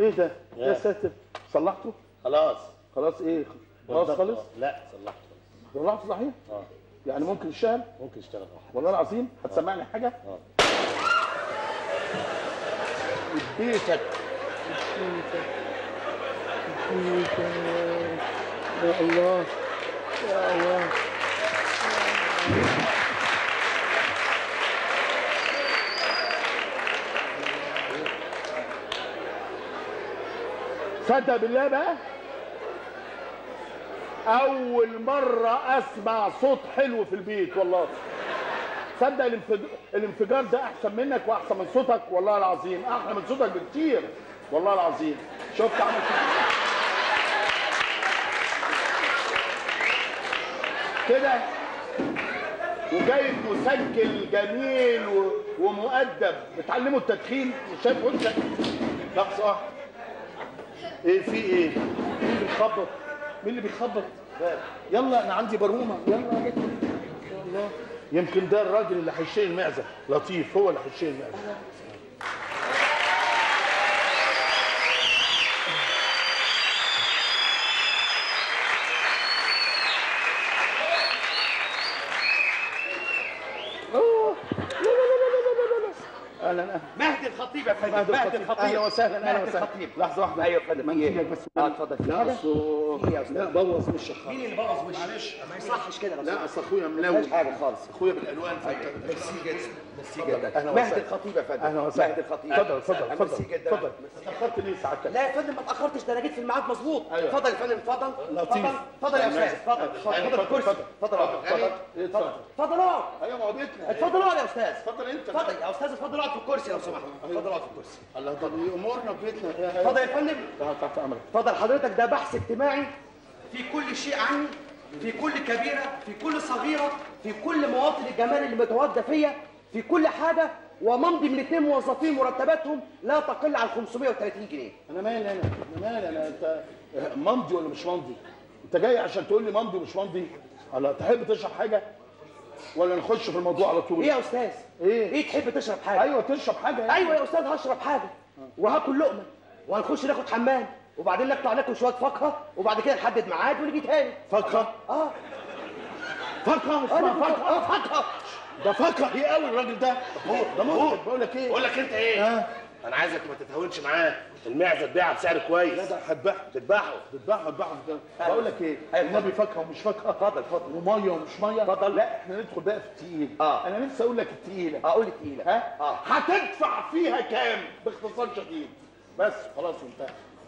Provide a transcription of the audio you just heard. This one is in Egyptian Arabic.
ايه ده يا يا. ساتر صلحته خلاص خلاص ايه خلاص بالضبط. خالص لا صلحت خلاص صلحته صحيح اه يعني ممكن يشتغل ممكن يشتغل واحد والله العظيم هتسمعني حاجه اه بيتك يا الله يا الله صدق بالله بقى اول مره اسمع صوت حلو في البيت والله تصدق الانفج- الانفجار ده احسن منك واحسن من صوتك والله العظيم احلى من صوتك بكتير والله العظيم شفت عمل كده وجايب مسجل جميل و... ومؤدب بتعلموا التدخين شايف وشك لحظه واحدة. ايه في ايه مين اللي بيخبط مين اللي بيخبط يلا انا عندي برومه يلا يا جدع. يا الله يمكن ده الراجل اللي هيشيل المعزه لطيف هو اللي هيشيل المعزه أوه. لا لا لا لا لا لا لا. اهلا اهلا مهدي الخطيب يا فندم مهدي مهدي الخطيب. الخطيب اهلا وسهلا اهلا مهدي وسهلا الخطيب. لحظه واحده ايوه يا فندم ما في نجيلك ايه؟ بس اه اتفضل في لا حاجه؟ أصل- في إيه يا أستاذ؟ لا بوظ وشك خالص مين اللي بوظ وشي؟ معلش ما يصحش كده لو لا سمحت. اصل اخويا مفيش ملون حاجه خالص اخويا بالالوان ميرسي جدا ميرسي أهلا جدا وسهلا. مهدي الخطيب يا فندم اهلا وسهلا مهدي الخطيب اتفضل اتفضل ميرسي اتفضل جدا اتفضل اتاخرت ليه سعادتك لا يا فندم ما اتاخرتش ده انا جيت في الميعاد مظبوط أيوة. اتفضل يا فندم اتفضل لطيف. اتفضل اتفضل يا استاذ اتفضل أيوة، اتفضل اتفضل، الكرسي اتفضل. اتفضل يا اتفضل. غالي. اتفضل. اتفضل اقعد ايوه ما هو بيتنا اتفضل اقعد يا استاذ اتفضل انت اتفضل يا استاذ اتفضل اقعد في الكرسي لو سمحت اتفضل اقعد في الكرسي الله طب امورنا في بيتنا اتفضل يا فندم تعال تحت امرك اتفضل حضرتك ده بحث اجتماعي في كل شيء عني في كل كبيرة في كل صغيرة في كل مواطن الجمال اللي متواجدة فيا في كل حاجة وممضي من اثنين موظفين مرتباتهم لا تقل عن 530 جنيه انا مالي انا انا مالي انا انت ممضي ولا مش ممضي انت جاي عشان تقول لي ممضي ومش ممضي الله تحب تشرب حاجه ولا نخش في الموضوع على طول ايه يا استاذ ايه؟ ايه تحب تشرب حاجة ايوه تشرب حاجه يعني. ايوه يا استاذ هشرب حاجة وهاكل لقمة وهنخش ناخد حمام وبعدين نقطع ناكل شوية فاكهة وبعد كده نحدد ميعاد ونيجي تاني فاكهه اه فاكهه اسمها انا فاكهة فاكهه اه فاكهة ده فاكهه قوي الراجل ده هو ده ممكن بقول لك ايه بقول لك انت ايه اه انا عايزك ما تتهاونش معاه المعزه تبيعها بسعر كويس لا ده هتباعه تذبحه بتباعها بتباعها بقول لك ايه أيوة. النبي فاكهه ومش فاكهه اتفضل اتفضل وميه ومش ميه اتفضل. لا احنا ندخل بقى في التقيل آه. انا نفسي اقول لك التقيله اقول التقيلة ها اه هتدفع فيها كام باختصار شديد بس خلاص انتهى